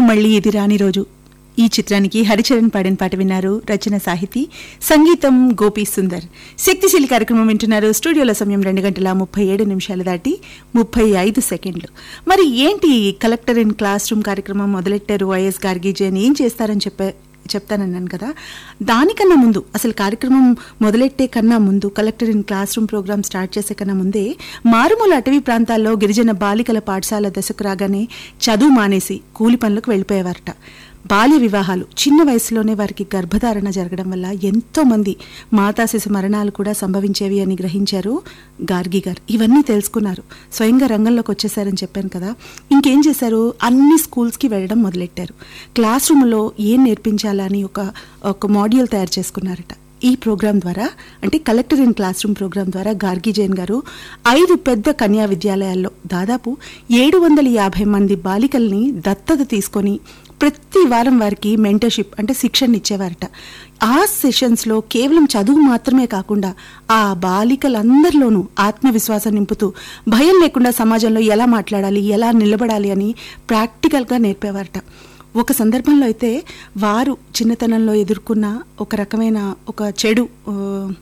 మళ్ళీ ఇది రాని రోజు ఈ చిత్రానికి హరిచరణ్ పాడిన పాట విన్నారు రచన సాహితీ సంగీతం గోపీ సుందర్ శక్తిశీలి కార్యక్రమం వింటున్నారు స్టూడియోలో సమయం రెండు గంటల ముప్పై ఏడు నిమిషాలు దాటి ముప్పై ఐదు సెకండ్లు మరి ఏంటి కలెక్టర్ ఇన్ క్లాస్ రూమ్ కార్యక్రమం మొదలెట్టారు వైఎస్ గార్గీజీ అని ఏం చేస్తారని చెప్పే చెప్తానన్నాను కదా దానికన్నా ముందు అసలు కార్యక్రమం మొదలెట్టే కన్నా ముందు collector in class room program start చేసే కన్నా ముందే మారుమూల అటవీ ప్రాంతాల్లో గిరిజన బాలికల పాఠశాల దశకు రాగానే చదువు మానేసి కూలి పనులకు వెళ్ళిపోయేవారట బాల్య వివాహాలు చిన్న వయసులోనే వారికి గర్భధారణ జరగడం వల్ల ఎంతో మంది మాతా శిశు మరణాలు కూడా సంభవించేవి అని గ్రహించారు గార్గి గారు ఇవన్నీ తెలుసుకున్నారు స్వయంగా రంగంలోకి వచ్చేసారని చెప్పాను కదా ఇంకేం చేశారు అన్ని స్కూల్స్కి వెళ్ళడం మొదలెట్టారు క్లాస్ రూమ్లో ఏం నేర్పించాలని ఒక ఒక మాడ్యూల్ తయారు చేసుకున్నారట ఈ ప్రోగ్రాం ద్వారా అంటే collector in class room program ద్వారా గార్గి జైన్ గారు ఐదు పెద్ద కన్యా విద్యాలయాల్లో దాదాపు ఏడు వందల యాభై మంది బాలికల్ని దత్తత తీసుకొని ప్రతి వారం వారికి మెంటర్షిప్ అంటే శిక్షణ ఇచ్చేవారట ఆ సెషన్స్లో కేవలం చదువు మాత్రమే కాకుండా ఆ బాలికలందరిలోనూ ఆత్మవిశ్వాసం నింపుతూ భయం లేకుండా సమాజంలో ఎలా మాట్లాడాలి ఎలా నిలబడాలి అని ప్రాక్టికల్గా నేర్పేవారట ఒక సందర్భంలో అయితే వారు చిన్నతనంలో ఎదుర్కొన్న ఒక రకమైన ఒక చెడు ఆ,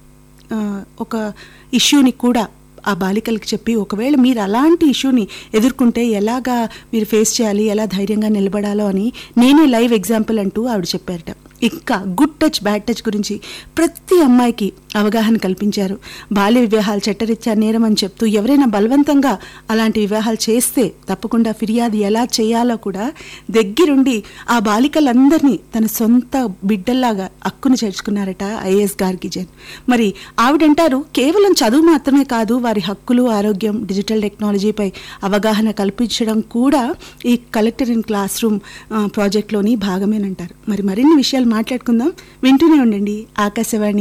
ఆ, ఒక ఇష్యూని కూడా ఆ బాలికలకు చెప్పి ఒకవేళ మీరు అలాంటి ఇష్యూని ఎదుర్కొంటే ఎలాగా మీరు ఫేస్ చేయాలి ఎలా ధైర్యంగా నిలబడాలో అని నేనే లైవ్ ఎగ్జాంపుల్ అంటూ ఆవిడ చెప్పారట ఇంకా గుడ్ టచ్ బ్యాడ్ టచ్ గురించి ప్రతి అమ్మాయికి అవగాహన కల్పించారు బాల్య వివాహాలు చట్టరీత్యా నేరం అని చెప్తూ ఎవరైనా బలవంతంగా అలాంటి వివాహాలు చేస్తే తప్పకుండా ఫిర్యాదు ఎలా చేయాలో కూడా దగ్గరుండి ఆ బాలికలందరినీ తన సొంత బిడ్డల్లాగా అక్కును చేర్చుకున్నారట ఐఏఎస్ గార్గిజన్ మరి ఆవిడంటారు కేవలం చదువు మాత్రమే కాదు వారి హక్కులు ఆరోగ్యం డిజిటల్ టెక్నాలజీపై అవగాహన కల్పించడం కూడా ఈ కలెక్టర్ ఇన్ క్లాస్ రూమ్ ఆ, ప్రాజెక్ట్లోని భాగమేనంటారు మరి మరిన్ని విషయాలు మాట్లాడుకుందాం వింటూనే ఉండండి ఆకాశవాణి